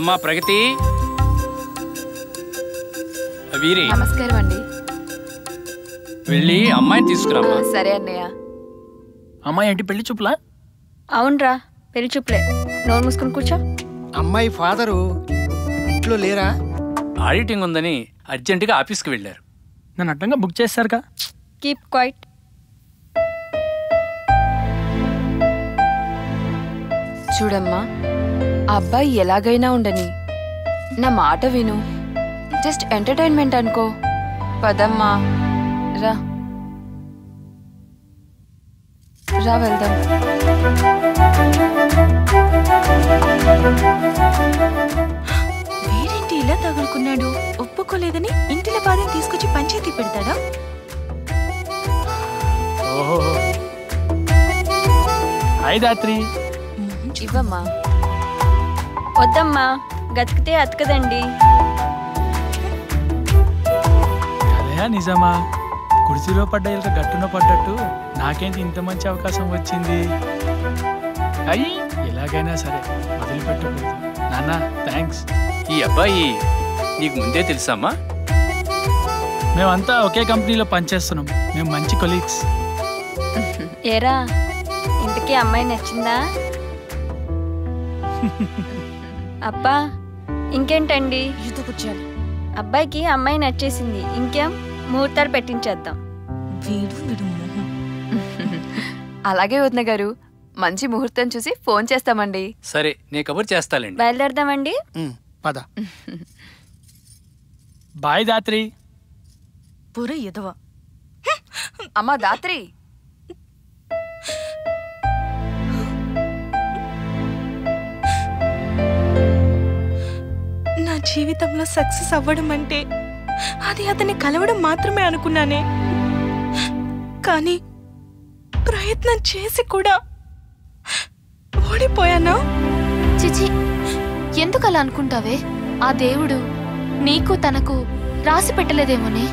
అమ్మా ప్రగతి వీరి నమస్కారం అండి వెళ్ళి అమ్మాయిని తీసుకురామ్మా సరే అన్నయ్య అమ్మాయి ఏంటి పెళ్లి చూపులా అవునరా పెళ్లి చూపులే నోరు మూసుకొని కూర్చో అమ్మాయి ఫాదరు ఇంట్లో లేరా ఆడిటింగ్ ఉందని అర్జెంటుగా ఆఫీస్కి వెళ్ళారు నన్ను అడ్డంగా బుక్ చేస్తారుగా కీప్ క్వైట్ చూడమ్మా ఆ అబ్బాయి ఎలాగైనా ఉండని నా మాట విను జస్ట్ ఎంటర్టైన్మెంట్ అనుకో పదమ్మా రా రా వెళ్దాం వీరేంటి ఇలా తగులుకున్నాడు ఒప్పుకోలేదని ఇంటిల బాధని తీసుకొచ్చి పంచాయతీ పెడతాడా ఓహో హాయ్ దాత్రి ఇవ్వమ్మా వద్దమ్మా గతికితే అతకదండి కలయా నిజమా కుర్చీలో పడ్డ ఇక గట్టున పడ్డట్టు నాకేంటి ఇంత మంచి అవకాశం వచ్చింది అయ్యి ఎలాగైనా సరే వదిలిపెట్టకూడదు నాన్న థ్యాంక్స్ ఈ అబ్బాయి నీకు ముందే తెలుసామ్మా మేమంతా ఒకే కంపెనీలో పనిచేస్తున్నాం మేము మంచి కొలీగ్స్ ఏరా ఇంతకీ అమ్మాయి నచ్చిందా అబ్బా ఇంకేంటండి ఈత కూర్చోాలి అబ్బాయికి అమ్మాయి నచ్చేసింది ఇంకేం ముహూర్తాలు పెట్టించేద్దాం వీడు వీడు మొహం అలాగే వదిన గారు మంచి ముహూర్తం చూసి ఫోన్ చేస్తామండి సరే నే కబుర్ చేస్తాలేండి బయలుదేరదామండి ఉమ్, పద బాయ్ దాత్రి పుర ఎదవ అమ్మా దాత్రి నా జీవితంలో సక్సెస్ అవ్వడం అంటే అది అతన్ని కలవడం మాత్రమే అనుకున్నానే కానీ ప్రయత్నం చేసి కూడా ఓడిపోయానా చిచి ఎందుకు అలా అనుకుంటావే ఆ దేవుడు నీకు తనకు రాసి పెట్టలేదేమోనే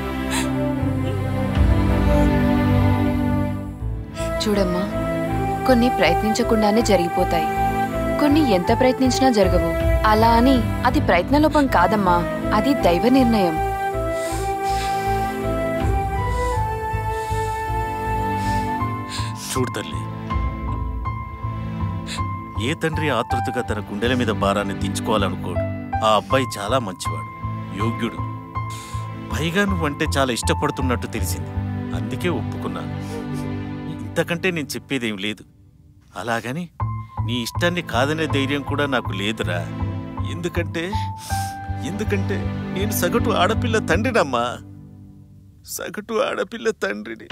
చూడమ్మా కొన్ని ప్రయత్నించకుండానే జరిగిపోతాయి కొన్ని ఎంత ప్రయత్నించినా జరగవు అలా అని అది ప్రయత్నలోపం కాదమ్మా అది దైవ నిర్ణయం చూడు తల్లి ఏ తండ్రి ఆతృతగా తన గుండెల మీద భారాన్ని దించుకోవాలనుకోడు ఆ అబ్బాయి చాలా మంచివాడు యోగ్యుడు పైగా నువ్వంటే చాలా ఇష్టపడుతున్నట్టు తెలిసింది అందుకే ఒప్పుకున్నాను ఇంతకంటే నేను చెప్పేదేం లేదు అలాగని నీ ఇష్టాన్ని కాదనే ధైర్యం కూడా నాకు లేదురా ఎందుకంటే ఎందుకంటే నేను సగటు ఆడపిల్ల తండ్రినమ్మా సగటు ఆడపిల్ల తండ్రిని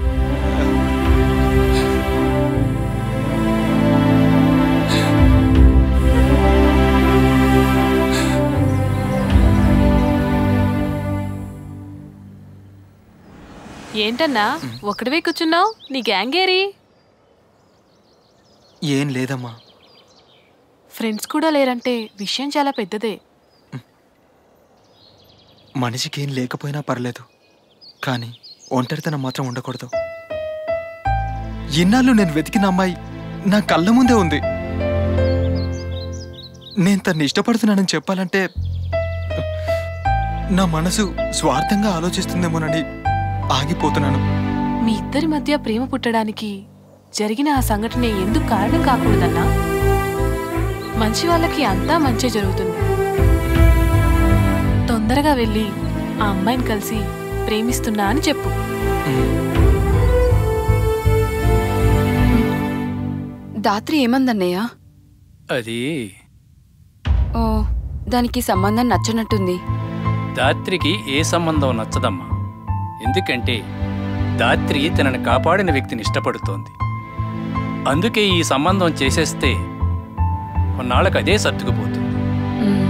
ఏంటన్నా ఒకటివే కూర్చున్నావు నీ గ్యాంగేరి ఏం లేదమ్మా ఫ్రెండ్స్ కూడా లేరంటే విషయం చాలా పెద్దదే మనిషికి ఏం లేకపోయినా పర్లేదు కానీ ఒంటరితనం మాత్రం ఉండకూడదు ఇన్నాళ్ళు నేను వెతికిన అమ్మాయి నా కళ్ళ ముందే ఉంది నేను తన్ని ఇష్టపడుతున్నానని చెప్పాలంటే నా మనసు స్వార్థంగా ఆలోచిస్తుందేమోనని ఆగిపోతున్నాను మీ ఇద్దరి మధ్య ప్రేమ పుట్టడానికి జరిగిన ఆ సంఘటన ఎందుకు కారణం కాకూడదన్నా మంచి వాళ్ళకి అంతా మంచే జరుగుతుంది తొందరగా వెళ్ళి ఆ అమ్మాయిని కలిసి ప్రేమిస్తున్నా అని చెప్పు దాత్రి ఏమందన్నయ్య అది ఓ దానికి సంబంధం నచ్చనట్టుంది దాత్రికి ఏ సంబంధం నచ్చదమ్మా ఎందుకంటే దాత్రి తనని కాపాడిన వ్యక్తిని ఇష్టపడుతోంది అందుకే ఈ సంబంధం చేసేస్తే కొన్నాళ్ళకు అదే సర్దుకుపోతుంది ఉమ్,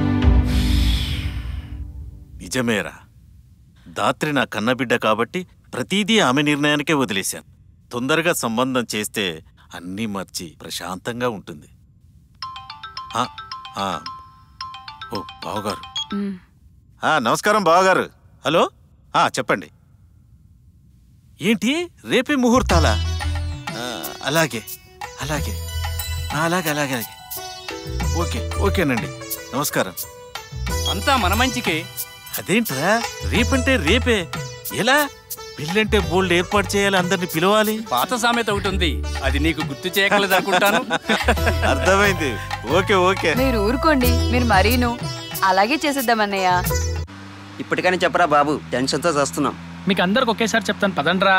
నిజమేరా దాత్రి నా కన్నబిడ్డ కాబట్టి ప్రతిదీ ఆమె నిర్ణయానికే వదిలేశాను తొందరగా సంబంధం చేస్తే అన్నీ మర్చి ప్రశాంతంగా ఉంటుంది ఆ, ఆ. ఓ బావగారు ఉమ్. ఆ, నమస్కారం బావగారు హలో ఆ, చెప్పండి ఏంటి రేపే ముహూర్తాలా ఆ, అలాగే అలాగే ఆ, అలాగే అలాగే అలాగే ఓకే ఓకేనండి నమస్కారం అంతా మన మంచికే అదేంట్రా రేపంటే రేపే ఎలా పెళ్ళంటే బోల్డ్ ఏర్పాటు చేయాలి అందరిని పిలవాలి పాత సామెత ఒకటి ఉంది అది నీకు గుర్తు చేయగలదు అనుకుంటాను అర్థమైంది ఓకే ఓకే మీరు ఊరుకోండి మీరు మరీను అలాగే చేసేద్దామన్నయ్య ఇప్పటికైనా చెప్పరా బాబు టెన్షన్తో చేస్తున్నాం మీకు అందరికి ఒకేసారి చెప్తాను పదండ్రా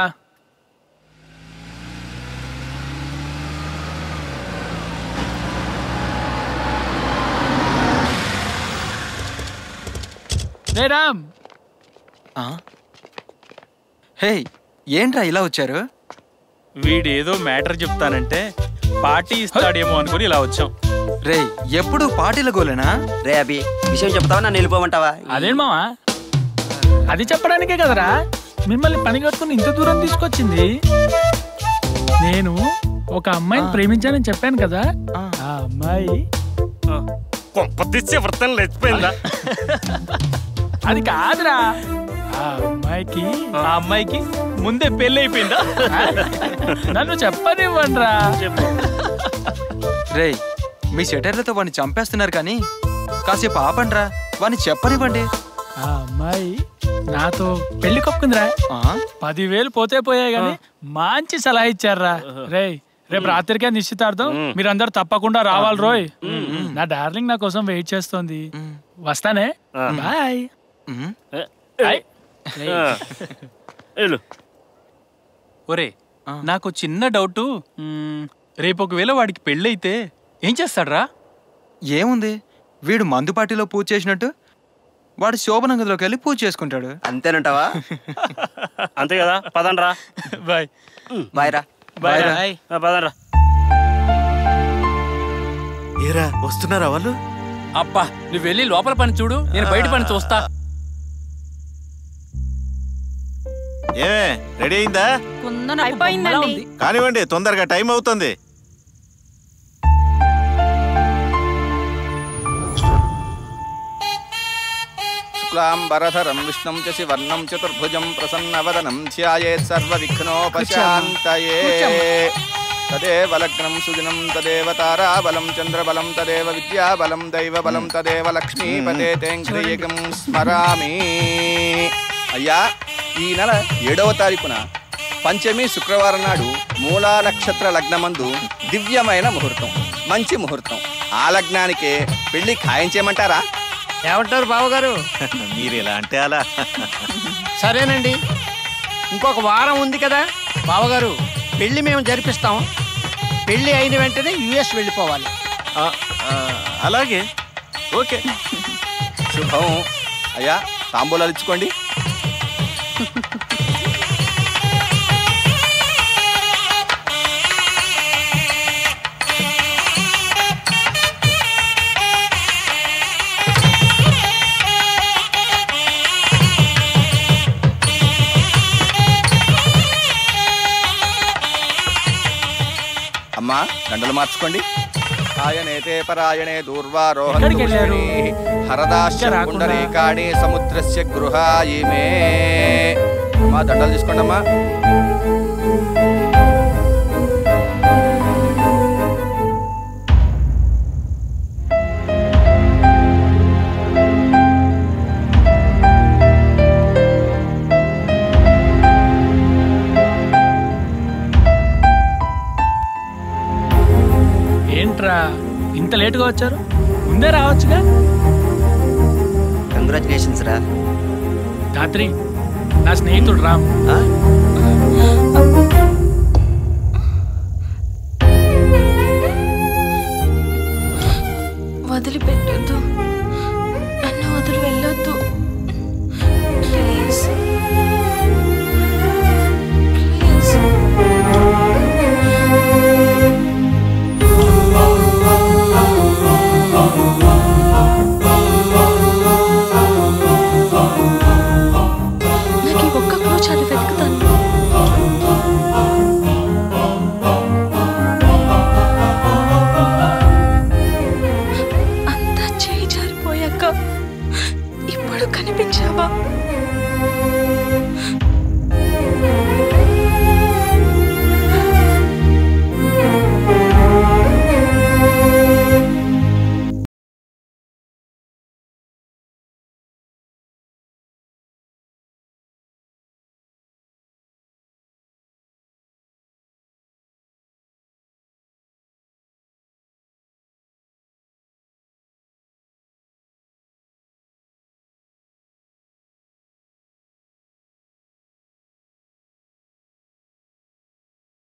రే రామ్ ఆ? హే ఏంట్రా ఇలా వచ్చారు వీడేదో మ్యాటర్ చెప్తానంటే పార్టీ ఇస్తాడేమో అనుకుని ఇలా వచ్చాం రే ఎప్పుడు పార్టీల గోలేనా రే అభి విషయం చెప్తావా నన్ను వెళ్ళిపోమంటావా అదేం మావా అది చెప్పడానికే కదరా మిమ్మల్ని పని కట్టుకుని ఇంత దూరం తీసుకొచ్చింది నేను ఒక అమ్మాయిని ప్రేమించానని చెప్పాను కదా ఆ అమ్మాయి కొంపతిచ్చే వృత్తం లేచిపోయిందా అది కాదురా ఆ అమ్మాయికి ఆ అమ్మాయికి ముందే పెళ్లి అయిపోయిందా నన్ను చెప్పనివ్వండిరా రే మీ సెటర్లతో వాడిని చంపేస్తున్నారు కానీ కాసేపు ఆపండ్రా వాడిని చెప్పనివ్వండి ఆ అమ్మాయి నాతో పెళ్లి కొప్పుకుందిరా పదివేలు పోతే పోయాయి గాని మంచి సలహా ఇచ్చారా రే రేపు రాత్రికే నిశ్చితార్థం మీరందరూ తప్పకుండా రావాలి రోయ్ నా డార్లింగ్ నా కోసం వెయిట్ చేస్తోంది వస్తానే బాయ్ బాయ్. ఒరే నాకు చిన్న డౌట్ రేపు ఒకవేళ వాడికి పెళ్ళైతే ఏం చేస్తాడ్రా ఏముంది వీడు మందు పార్టీలో పూజ చేసినట్టు వాడు శోభన గదిలోకి వెళ్ళి పూజ చేసుకుంటాడు అంతేనంటావా అంతే కదా పదండ్రా బాయ్ బాయ్ రా బాయ్ రా బాయ్. ఆ, పదండ్రా ఏరా వస్తున్నారా వాళ్ళు అబ్బా నువ్వు వెళ్ళి లోపల పని చూడు నేను బయట పని చూస్తా ఏమే రెడీ అయిందా అయిపోయిందండి కానివ్వండి తొందరగా టైం అవుతుంది శుక్లాంబరధరం విష్ణుం చ శివర్ణం చతుర్భుజం ప్రసన్నవదనం ధ్యాయేత్ సర్వవిఘ్నోపశాంతయే తదేవ లగ్నం సుదినం తదేవ తారాబలం చంద్రబలం తదేవ విద్యాబలం దైవబలం తదేవ లక్ష్మీపదే తేంక్రియకం స్మరామి అయ్యా ఈ నెల ఏడవ తారీఖున పంచమి శుక్రవారం నాడు మూలా నక్షత్ర లగ్నమందు దివ్యమైన ముహూర్తం మంచి ముహూర్తం ఆ లగ్నానికే పెళ్లి ఖాయం చేయమంటారా ఏమంటారు బావగారు మీరు ఎలా అంటే అలా సరేనండి ఇంకొక వారం ఉంది కదా బావగారు పెళ్లి మేము జరిపిస్తాం పెళ్లి అయిన వెంటనే యుఎస్ వెళ్ళిపోవాలి ఆ, ఆ, అలాగే ఓకే శుభం అయ్యా తాంబూలాలు ఇచ్చుకోండి అమ్మా దండలు మార్చుకోండి ఆయనేతే పరాయణే ఎక్కడికి వెళ్ళారు? దూర్వారోహణి హరదాశ్య ఇంకా రాకుండా? పుండరీకాణి సముద్రస్య గృహాయిమే అమ్మా దండలు తీసుకోండి అమ్మా ఏంట్రా ఇంత లేటుగా వచ్చారు ముందే రావచ్చుగా కంగ్రాచులేషన్స్ రా రాత్రి నా స్నేహితుడు రామ్ ఆ?